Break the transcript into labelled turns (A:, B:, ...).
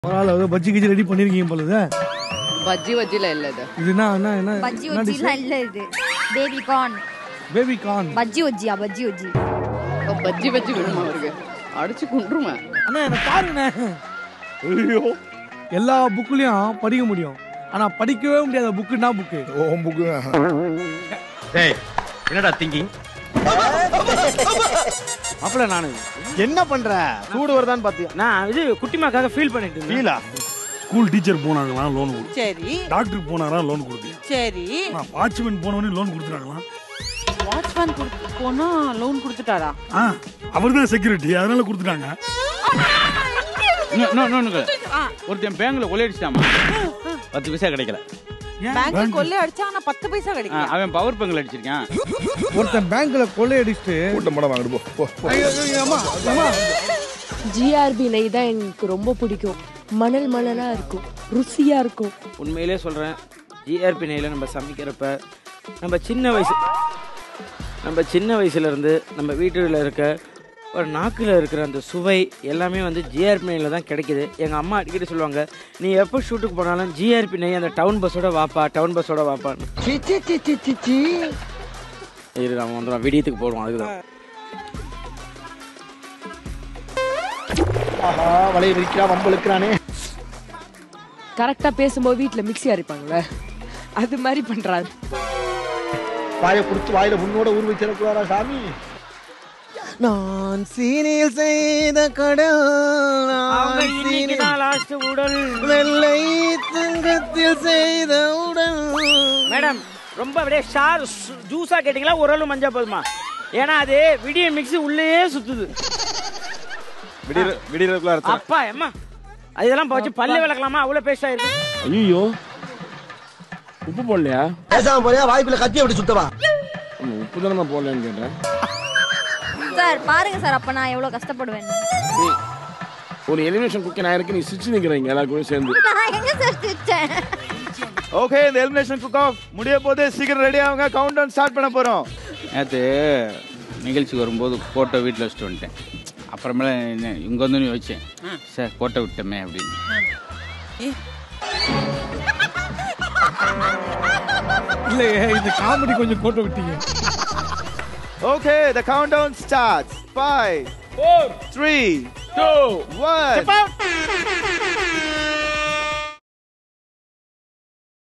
A: பரவாயில்ல ஏதோ பஜ்ஜி கிஜி ரெடி பண்ணிருக்கீங்க போலுது
B: பஜ்ஜி வஜ்ஜில இல்ல இது
A: இது என்ன என்ன என்ன
C: பஜ்ஜி ஒஜ்ஜிலாம் இல்ல இது baby corn
A: baby corn
C: bajji ஒஜ்ஜியா பஜ்ஜி ஒஜ்ஜி
B: அப்ப பஜ்ஜி பஜ்ஜி வேணுமா அவருக்கு அடிச்சு கொண்டுருவேன்
A: அண்ணா என்ன பாருங்கண்ணே ஐயோ எல்லா புக்குலயும் படிக்க முடியும் ஆனா படிக்கவே முடியாத புக்கு என்ன புக்கு
D: ஓம் புக்கு
E: டேய் என்னடா திங்கிங்
F: மாப்பிள்ள நானு
D: என்ன பண்ற சூடு வருதான்னு பாத்தியா
F: நான் இது குட்டிமாக்காக ஃபீல் பண்ணிட்டு இருந்தேன்
D: ஃபீலா
G: ஸ்கூல் டீச்சர் போனாங்களா லோன் கொடு
H: சரி
G: டாக்டர் போனாரா லோன் கொடுத்தியா
H: சரி
G: வாட்ச்மேன் போனவனே லோன் கொடுத்துறாங்களாம்
H: வாட்ச்மேன் போனா லோன் கொடுத்துட்டாரா
G: ஆ அவர் தான் செக்யூரிட்டி அதனால கொடுத்துட்டாங்க
E: ஒருத்தன் பேங்க்ல கொள்ளையடிச்சிட்டாமா பத்து பைசா கிடைக்கல
H: பேங்க் கொள்ளை அடிச்சா ஆனா பத்து பைசா
E: ஆ,
H: கிடைக்கும்
E: அவன் பவர் பேங்க்ல அடிச்சிருக்கான்
A: ஒருத்தன் பேங்க்ல கொள்ளையடிச்சுட்டு
D: கூட்டம் படம் வாங்கிட்டு போ, போ போ.
A: ஐயோ, ஐயோ, அம்மா, அம்மா.
I: ஜிஆர்பி நெய் தான் எனக்கு ரொம்ப பிடிக்கும் மணல் மணலா இருக்கும் ருசியா இருக்கும்
F: உண்மையிலே சொல்றேன் ஜிஆர்பி நெய்ல நம்ம சமைக்கிறப்ப நம்ம சின்ன வயசு நம்ம சின்ன வயசுல இருந்து நம்ம வீட்டில் இருக்க ஒரு நாக்கில் இருக்கிற அந்த சுவை எல்லாமே வந்து ஜிஆர்பி நெய்யில் தான் கிடைக்குது எங்கள் அம்மா அடிக்கடி சொல்லுவாங்க நீ எப்போ ஷூட்டுக்கு போனாலும் ஜிஆர்பி நெய் அந்த டவுன் பஸ்ஸோட வாப்பா டவுன் பஸ்ஸோட வாப்பான்னு இரு நம்ம வந்துடும் விடியத்துக்கு போடுவோம் அதுக்குதான்
D: ஆஹா வலைய விரிக்கிறா வம்பு இழுக்கிறானே
I: கரெக்டா பேசும்போது வீட்ல மிக்ஸி அரைப்பாங்கல்ல அது மாதிரி பண்றாரு
D: வாயை புடிச்சு வாயில உன்னோட ஊர் வச்சிடக்கூடாதா சாமி நான் சீனியில் செய்த கடல்
F: அவங்க இன்னைக்கு தான் லாஸ்ட் உடல்
D: வெள்ளை தங்கத்தில் செய்த உடல்
F: மேடம் ரொம்ப அப்படியே ஷார் ஜூஸா கேட்டீங்களா ஒரு மஞ்சா போதுமா ஏன்னா அது விடிய மிக்ஸி உள்ளேயே சுத்துது
D: விடிய விடியறதுக்குள்ள அர்த்தம்
F: அப்பா அம்மா அது இதெல்லாம் வச்சு பல்லு விளக்கலாமா அவ்வளவு பேஸ்ட் ஆயிருக்கு
G: ஐயோ உப்பு போடலையா
D: பேசாம போறியா வாய்ப்புல கத்தி அப்படி சுத்தவா
G: உப்பு தானே போடலன்னு கேட்டேன்
C: சார் பாருங்க சார் அப்ப நான் எவ்வளவு கஷ்டப்படுவேன்
G: ஒரு எலிமினேஷன் குக்கி நான் இருக்கு நீ சிரிச்சு நிக்கிறீங்க எல்லாருக்கும் சேர்ந்து
C: நான் எங்க சார் சிரிச்சேன்
D: ஓகே இந்த எலிமினேஷன் குக் ஆஃப் முடிய போது சீக்கிரம் ரெடி ஆகுங்க கவுண்ட் டவுன் ஸ்டார்ட் பண்ண போறோம்
E: நேற்று நிகழ்ச்சிக்கு வரும்போது கோட்டை வீட்டில் வச்சுட்டு வந்துட்டேன் அப்புறமேல என்ன- இங்க வந்து யோசிச்சேன் சார் கோட்டை விட்டோமே அப்படின்னு
A: இல்லையே இந்த காமெடி கொஞ்சம் கோட்டை விட்டீங்க
D: okay the countdown starts five four three two one